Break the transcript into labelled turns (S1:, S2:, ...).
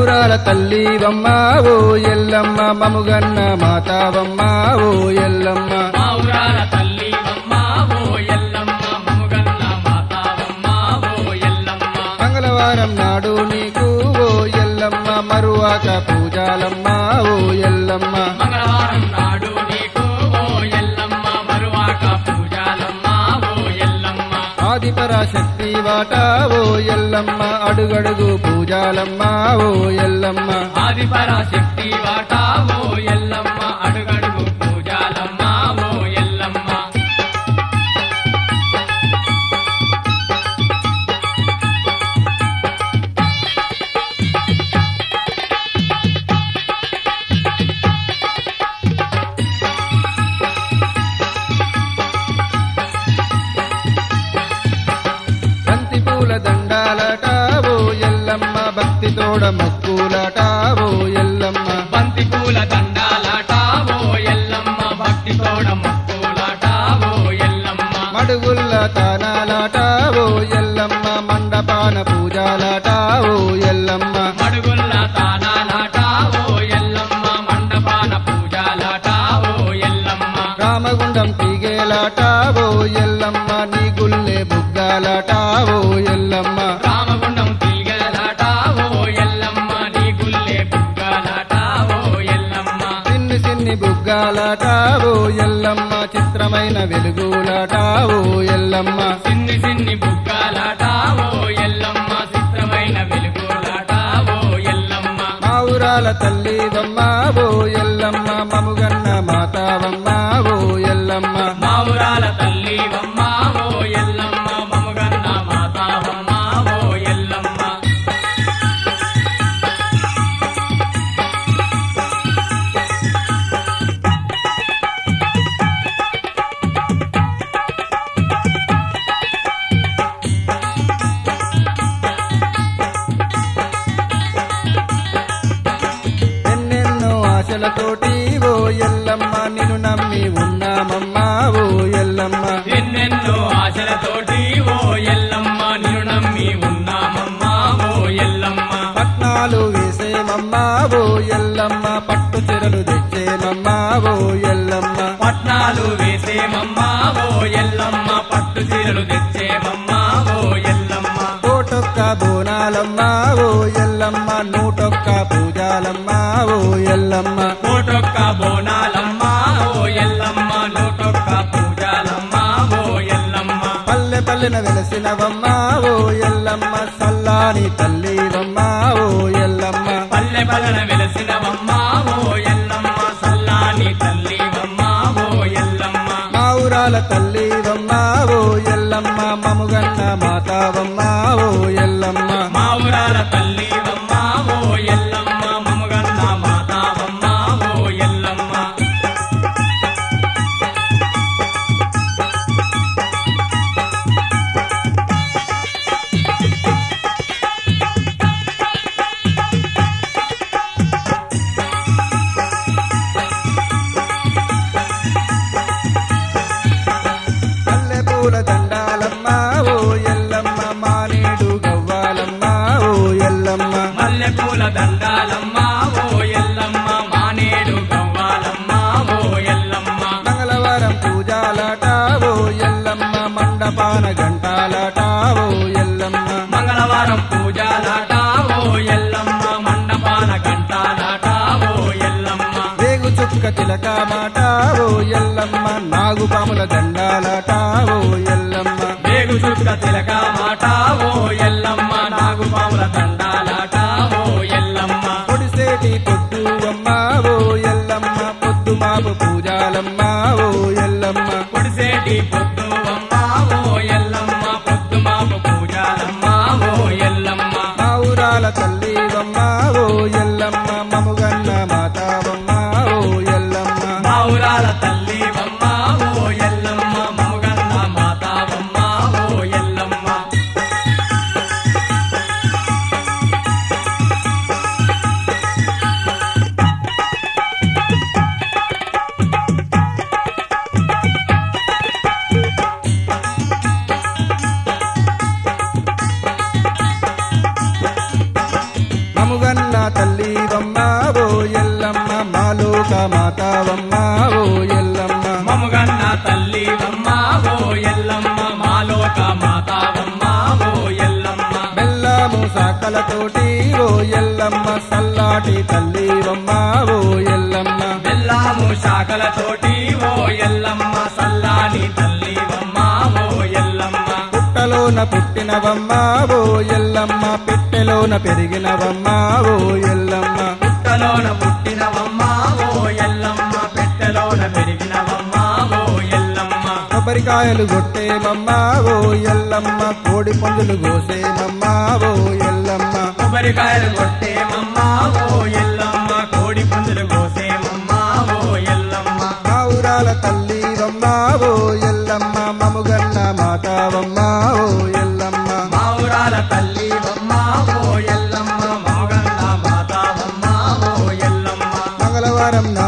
S1: ఊరాల తల్లివమ్మ ఓ ఎల్లమ్మ మముగన్న మాతావమ్మ ఓ ఎల్లమ్మ
S2: మా ఊరాల తల్లివమ్మ ఓ ఎల్లమ్మ మముగన్న మాతావమ్మ ఓ ఎల్లమ్మ
S1: మంగళవారం నాడు నీకు ఓ ఎల్లమ్మ మరువాక పూజాలమ్మ ఓ ఎల్లమ్మ
S2: మంగళవారం నాడు నీకు ఓ ఎల్లమ్మ మరువాక పూజాలమ్మ ఓ ఎల్లమ్మ
S1: ఆదిపరాశక్తి వాట ఓ ఎల్లమ్మ అడుగడుగు పూజాలమ్మ ఓ ఎల్లమ్మ
S2: ఆదిపరాశక్తి వాట ఓ ఎల్లమ్మ అడుగడుగు పూజాలమ్మ ఓ ఎల్లమ్మ
S1: బంతి పూల దండాలట ఓ ఎల్లమ్మ భక్తి తోడ మొక్కులట ఓ ఎల్లమ్మ
S2: బంతి పూల దండాలాట ఓ ఎల్లమ్మ భక్తి తోడ మొక్కులాట ఓ ఎల్లమ్మ
S1: మడుగుల్ల తానాలాట ఓ ఎల్లమ్మ మండపాన పూజాలాట ఓ ఎల్లమ్మ
S2: మడుగుల్ల తానాలాట ఓ ఎల్లమ్మ మండపాన పూజాలాట ఓ ఎల్లమ్మ
S1: రామగుండం తీగేలాట ఓ ఎల్లమ్మ నీ గుల్లే బుగ్గాలాట ఓ ఎల్లమ్మ
S2: రామగుండం తీగలాట ఓ ఎల్లమ్మ నీ గుల్లే బుగ్గలాట ఓ ఎల్లమ్మ
S1: సిన్ని సిన్ని బుగ్గాలాట ఓ ఎల్లమ్మ చిత్రమైన వెలుగులాట ఓ ఎల్లమ్మ
S2: సిన్ని సిన్ని బుగ్గలాట ఓ ఎల్లమ్మ చిత్రమైన వెలుగులాట ఓ ఎల్లమ్మ
S1: మా ఊరాల తల్లివమ్మ ఓ ఎల్లమ్మ మముగన్న మాతావమ్మ ఓ ఎల్లమ్మ
S2: మా ఊరాల తల్లివమ్మ ఓ ఎల్లమ్మ మముగన్న మాతావమ్మ ఓ ఎల్లమ్మ
S1: ఎన్నెన్నో ఆశలతోటి ఓ ఎల్లమ్మ నిన్ను నమ్మి ఉన్నామమ్మా ఓ ఎల్లమ్మ
S2: ఎన్నెన్నో ఆశలతోటి ఓ ఎల్లమ్మ నిన్ను నమ్మి ఉన్నామమ్మా ఓ ఎల్లమ్మ
S1: పట్నాలు వేసేమమ్మా ఓ ఎల్లమ్మ పట్టు చెరలు తెచ్చేమమ్మా ఓ ఎల్లమ్మ
S2: పట్నాలు వేసేమమ్మా ఓ ఎల్లమ్మ పట్టు చీరలు తెచ్చేమమ్మా ఓ ఎల్లమ్మ
S1: కోటొక్క బోనాలమ్మ ఓ ఎల్లమ్మ నూటొక్క పూజాలమ్మ ఓ ఎల్లమ్మ
S2: కోటొక్క బోనాలమ్మ ఓ ఎల్లమ్మ నూటొక్క పూజాలమ్మ ఓ ఎల్లమ్మ
S1: పల్లె పల్లెన వెలసినవమ్మ ఓ ఎల్లమ్మ సల్లాని తల్లివమ్మ ఓ ఎల్లమ్మ
S2: పల్లె పల్లెన వెలసినవమ్మ ఓ ఎల్లమ్మ సల్లాని తల్లివమ్మ ఓ ఎల్లమ్మ
S1: మా ఊరాల తల్లివమ్మ ఓ ఎల్లమ్మ మముగన్న మాతావమ్మ ఓ ఎల్లమ్మ
S2: మా ఊరాల తల్లివమ్మ ఓ ఎల్లమ్మ మముగన్న మాతావమ్మ ఓ ఎల్లమ్మ
S1: పల్లె పూల దండాలమ్మ ఓ ఎల్లమ్మ మానేడు గవ్వాలమ్మ ఓ ఎల్లమ్మ
S2: మల్లెపూల దండాలమ్మ ఓ ఎల్లమ్మ మానేడు గవ్వాలమ్మ ఓ ఎల్లమ్మ
S1: మంగళవారం పూజాలాట ఓ ఎల్లమ్మ మండపాన గంటాలాట ఓ ఎల్లమ్మ
S2: మంగళవారం పూజాలాట ఓ ఎల్లమ్మ మండపాన గంటాలాట ఓ ఎల్లమ్మ
S1: వేగు చుక్క తిలక మాట ఓ ఎల్లమ్మ నాగుపాముల దండాలాట ఓ ఎల్లమ్మ
S2: వేగు చుక్క తిలక మాట ఓ ఎల్లమ్మ నాగుపాముల దండాలాట ఓ ఎల్లమ్మ
S1: పొడిసేటి పొద్దు అమ్మ ఓ ఎల్లమ్మ పొద్దు మాపు పూజాలమ్మ ఓ ఎల్లమ్మ
S2: పొడిసేటి పొద్దు అమ్మ ఓ ఎల్లమ్మ పొద్దు మాపు పూజాలమ్మ ఓ ఎల్లమ్మ
S1: మా ఊరాల తల్లివమ్మ ఓ ఎల్లమ్మ మముగన్న మాతావమ్మ ఓ ఎల్లమ్మ
S2: మా ఊరాల తల్లివమ్మ ఓ ఎల్లమ్మ మముగన్న మాతావమ్మ ఓ ఎల్లమ్మ
S1: తల్లివమ్మ ఓ ఎల్లమ్మ మాలోక మాతావమ్మ ఓ ఎల్లమ్మ
S2: మముగన్న తల్లివమ్మ ఓ ఎల్లమ్మ మాలోక మాతావమ్మ ఓ ఎల్లమ్మ
S1: బెల్లము సాకలతోటి ఓ ఎల్లమ్మ సల్లాటి తల్లివమ్మ ఓ ఎల్లమ్మ
S2: బెల్లము శాఖల తోటి ఓ ఎల్లమ్మ సల్లాని తల్లివమ్మ ఓ ఎల్లమ్మ
S1: పుట్టలోన పుట్టినవమ్మ ఓ ఎల్లమ్మ పెట్టెలోన పెరిగినవమ్మ ఓ ఎల్లమ్మ
S2: పుట్టలోన పుట్టినవమ్మ ఓ ఎల్లమ్మ పెట్టెలోన పెరిగినవమ్మ ఓ ఎల్లమ్మ
S1: కొబ్బరికాయలు కొట్టేమమ్మ ఓ ఎల్లమ్మ కోడి పుంజులు కోసేమమ్మ ఓ ఎల్లమ్మ
S2: కొబ్బరికాయలు కొట్టేమమ్మ ఓ ఎల్లమ్మ కోడి పుంజులు కోసేమమ్మ ఓ ఎల్లమ్మ
S1: మా ఊరాల తల్లివమ్మ ఓ ఎల్లమ్మ మముగన్న మాతావమ్మ ఓ ఎల్లమ్మ
S2: మా ఊరాల తల్లివమ్మ ఓ ఎల్లమ్మ మగన్న మాతావమ్మ ఓ ఎల్లమ్మ
S1: మంగళవారం